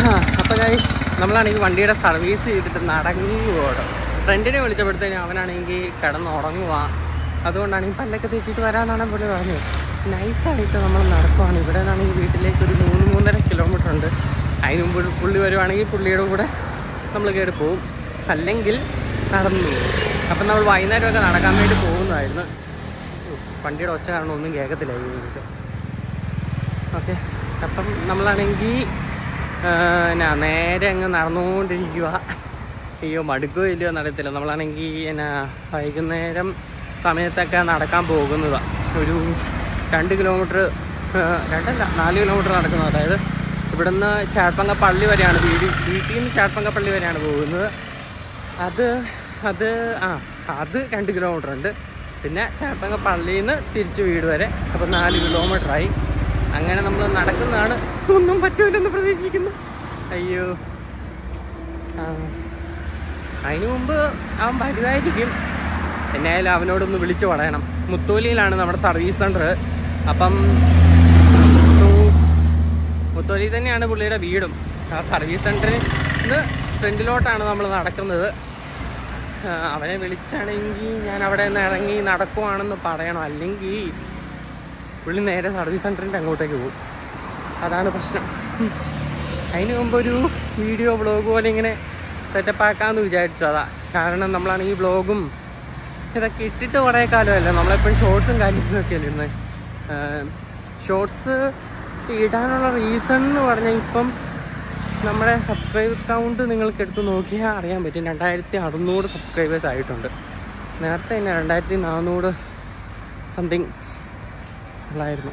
അപ്പോൾ ഗൈസ് നമ്മളാണെങ്കിൽ വണ്ടിയുടെ സർവീസ് ചെയ്തിട്ട് നടങ്ങി പോകണം ഫ്രണ്ടിനെ വിളിച്ചപ്പോഴത്തേനും അവനാണെങ്കിൽ കിടന്നുറങ്ങുക അതുകൊണ്ടാണ് ഈ പല്ലൊക്കെ തേച്ചിട്ട് വരാമെന്നാണ് പുള്ളി പറഞ്ഞത് നൈസായിട്ട് നമ്മൾ നടക്കുവാണ് ഇവിടെ നിന്നാണെങ്കിൽ വീട്ടിലേക്ക് ഒരു മൂന്ന് മൂന്നര കിലോമീറ്റർ ഉണ്ട് അതിന് മുമ്പ് പുള്ളി വരുവാണെങ്കിൽ പുള്ളിയുടെ കൂടെ നമ്മൾ കയറി പോവും അല്ലെങ്കിൽ നടന്നു പോകും അപ്പം നമ്മൾ വൈകുന്നേരമൊക്കെ നടക്കാൻ വേണ്ടി പോകുന്നതായിരുന്നു ഉം, വണ്ടിയുടെ ഒച്ച കാരണം ഒന്നും കേൾക്കത്തില്ല ഈ വീട്ടിൽ ഓക്കെ അപ്പം നമ്മളാണെങ്കിൽ എന്നാ നേരെ അങ്ങ് നടന്നുകൊണ്ടിരിക്കുക അയ്യോ മടുക്കുകയോ ഇല്ലയോ നടത്തില്ല നമ്മളാണെങ്കിൽ എന്നാ വൈകുന്നേരം സമയത്തൊക്കെ നടക്കാൻ പോകുന്നതാണ് ഒരു രണ്ട് കിലോമീറ്റർ രണ്ടല്ല നാല് കിലോമീറ്റർ നടക്കുന്നത് അതായത് ഇവിടുന്ന് ചാട്പങ്ക പള്ളി വരെയാണ് വീട് വീട്ടിൽ നിന്ന് ചാട്പങ്ക പള്ളി വരെയാണ് പോകുന്നത് അത് അത് ആ അത് രണ്ട് കിലോമീറ്റർ ഉണ്ട് പിന്നെ ചാട്ടങ്ങ പള്ളിയിൽ നിന്ന് തിരിച്ച് വീട് വരെ അപ്പം നാല് കിലോമീറ്റർ ആയി അങ്ങനെ നമ്മൾ നടക്കുന്നതാണ് ഒന്നും പറ്റൂലെന്ന് പ്രതീക്ഷിക്കുന്നു അയ്യോ ആ അതിനു മുമ്പ് അവൻ വരുമായിരിക്കും എന്നായാലും അവനോടൊന്ന് വിളിച്ചു പറയണം മുത്തോലിയിലാണ് നമ്മുടെ സർവീസ് സെൻറ്റർ അപ്പം മുത്തു- മുത്തോലി തന്നെയാണ് പുള്ളിയുടെ വീടും ആ സർവീസ് സെൻറ്ററിൽ നിന്ന് ഫ്രണ്ടിലോട്ടാണ് നമ്മൾ നടക്കുന്നത് ആ, അവനെ വിളിച്ചാണെങ്കിൽ ഞാൻ അവിടെ നിന്ന് ഇറങ്ങി നടക്കുവാണെന്ന് പറയണം അല്ലെങ്കിൽ പുള്ളി നേരെ സർവീസ് സെൻറ്ററിൻ്റെ അങ്ങോട്ടേക്ക് പോകും അതാണ് പ്രശ്നം അതിന് മുമ്പ് ഒരു വീഡിയോ വ്ളോഗ് പോലെ ഇങ്ങനെ സെറ്റപ്പ് ആക്കാമെന്ന് വിചാരിച്ചു അതാ കാരണം നമ്മളാണെങ്കിൽ വ്ളോഗും ഇതൊക്കെ ഇട്ടിട്ട് കുറേ കാലമല്ല നമ്മളെപ്പോഴും ഷോർട്സും കാര്യങ്ങളൊക്കെ അല്ലേ ഇരുന്നത് ഷോർട്സ് ഇടാനുള്ള റീസൺ എന്ന് പറഞ്ഞാൽ ഇപ്പം നമ്മുടെ സബ്സ്ക്രൈബ് കൗണ്ട് നിങ്ങൾക്ക് എടുത്ത് നോക്കിയാൽ അറിയാൻ പറ്റും രണ്ടായിരത്തി അറുന്നൂറ് സബ്സ്ക്രൈബേഴ്സ് ആയിട്ടുണ്ട് നേരത്തെ തന്നെ രണ്ടായിരത്തി നാനൂറ് സംതിങ് ഉള്ളായിരുന്നു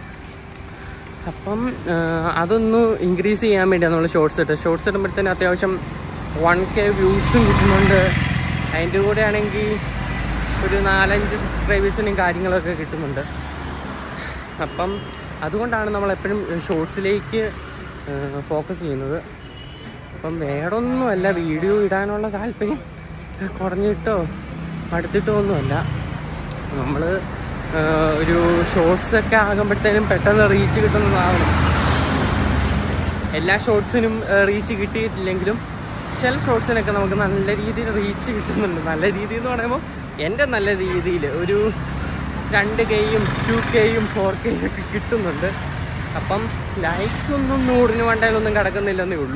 അപ്പം ആ, അതൊന്ന് ഇൻക്രീസ് ചെയ്യാൻ വേണ്ടിയാണ് നമ്മൾ ഷോർട്സ് ഇട്ടത് ഷോർട്സ് ഇടുമ്പോഴത്തേന് അത്യാവശ്യം വൺ കെ വ്യൂസും കിട്ടുന്നുണ്ട് അതിൻ്റെ കൂടെ ആണെങ്കിൽ ഒരു നാലഞ്ച് സബ്സ്ക്രൈബേഴ്സിനും കാര്യങ്ങളൊക്കെ കിട്ടുന്നുണ്ട് അപ്പം അതുകൊണ്ടാണ് നമ്മൾ എപ്പോഴും ഷോർട്സിലേക്ക് ഫോക്കസ് ചെയ്യുന്നത് അപ്പം വേറൊന്നുമല്ല വീഡിയോ ഇടാനുള്ള താല്പര്യം കുറഞ്ഞിട്ടോ അടുത്തിട്ടോ ഒന്നുമല്ല നമ്മൾ ഒരു ഷോർട്സ് ഒക്കെ ആകുമ്പോഴത്തേനും പെട്ടെന്ന് റീച്ച് കിട്ടുന്നതാവണം എല്ലാ ഷോർട്സിനും റീച്ച് കിട്ടിയിട്ടില്ലെങ്കിലും ചില ഷോർട്സിനൊക്കെ നമുക്ക് നല്ല രീതിയിൽ റീച്ച് കിട്ടുന്നുണ്ട് നല്ല രീതി എന്ന് പറയുമ്പോൾ എൻ്റെ നല്ല രീതിയിൽ ഒരു രണ്ട് കെയും ടു കെയും ഫോർ കെയും ഒക്കെ കിട്ടുന്നുണ്ട് അപ്പം ലൈക്സ് ഒന്നും നൂറിന് വണ്ടയിലൊന്നും കിടക്കുന്നില്ലെന്നേ ഉള്ളൂ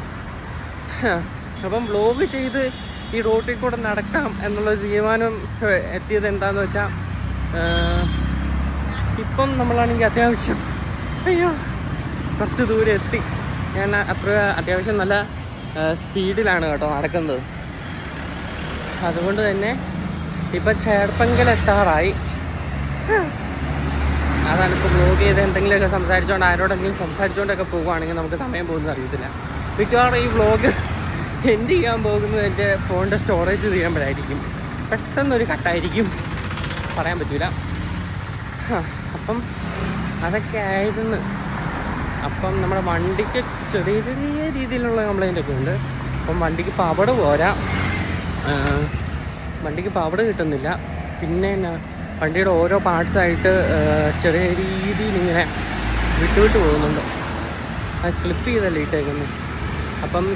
അപ്പം വ്ലോഗ് ചെയ്ത് ഈ റോട്ടിൽ കൂടെ നടക്കാം എന്നുള്ള തീരുമാനം ഏഹ്, എത്തിയത് എന്താന്ന് വെച്ചാൽ ഇപ്പം നമ്മളാണെങ്കിൽ അത്യാവശ്യം അയ്യോ കുറച്ച് ദൂരെ എത്തി ഞാൻ അത്ര അത്യാവശ്യം നല്ല സ്പീഡിലാണ് കേട്ടോ നടക്കുന്നത് അതുകൊണ്ട് തന്നെ ഇപ്പം ചേർപ്പങ്കൽ എത്താറായി അതാണ് ഇപ്പോൾ വ്ലോഗ് ചെയ്ത് എന്തെങ്കിലുമൊക്കെ സംസാരിച്ചുകൊണ്ട് ആരോടെങ്കിലും സംസാരിച്ചുകൊണ്ടൊക്കെ പോകുവാണെങ്കിൽ നമുക്ക് സമയം പോകുന്നത് അറിയത്തില്ല മിക്കവാറും ഈ വ്ലോഗ് എന്ത് ചെയ്യാൻ പോകുന്നത് എൻ്റെ ഫോണിൻ്റെ സ്റ്റോറേജ് ചെയ്യുമ്പോഴായിരിക്കും പെട്ടെന്നൊരു കട്ടായിരിക്കും പറയാൻ പറ്റില്ല അപ്പം അതൊക്കെ ആയിരുന്നു അപ്പം നമ്മുടെ വണ്ടിക്ക് ചെറിയ ചെറിയ രീതിയിലുള്ള കംപ്ലൈൻ്റ് ഒക്കെ ഉണ്ട് അപ്പം വണ്ടിക്ക് പവട് പോരാ ആ, വണ്ടിക്ക് പവട് കിട്ടുന്നില്ല പിന്നെ എന്നാ വണ്ടിയുടെ ഓരോ പാർട്സായിട്ട് ചെറിയ രീതിയിൽ ഇങ്ങനെ വിട്ടുവിട്ട് പോകുന്നുണ്ട് അത് ക്ലിപ്പ് ചെയ്തല്ലേ ഇട്ടേക്കുന്നത് അപ്പം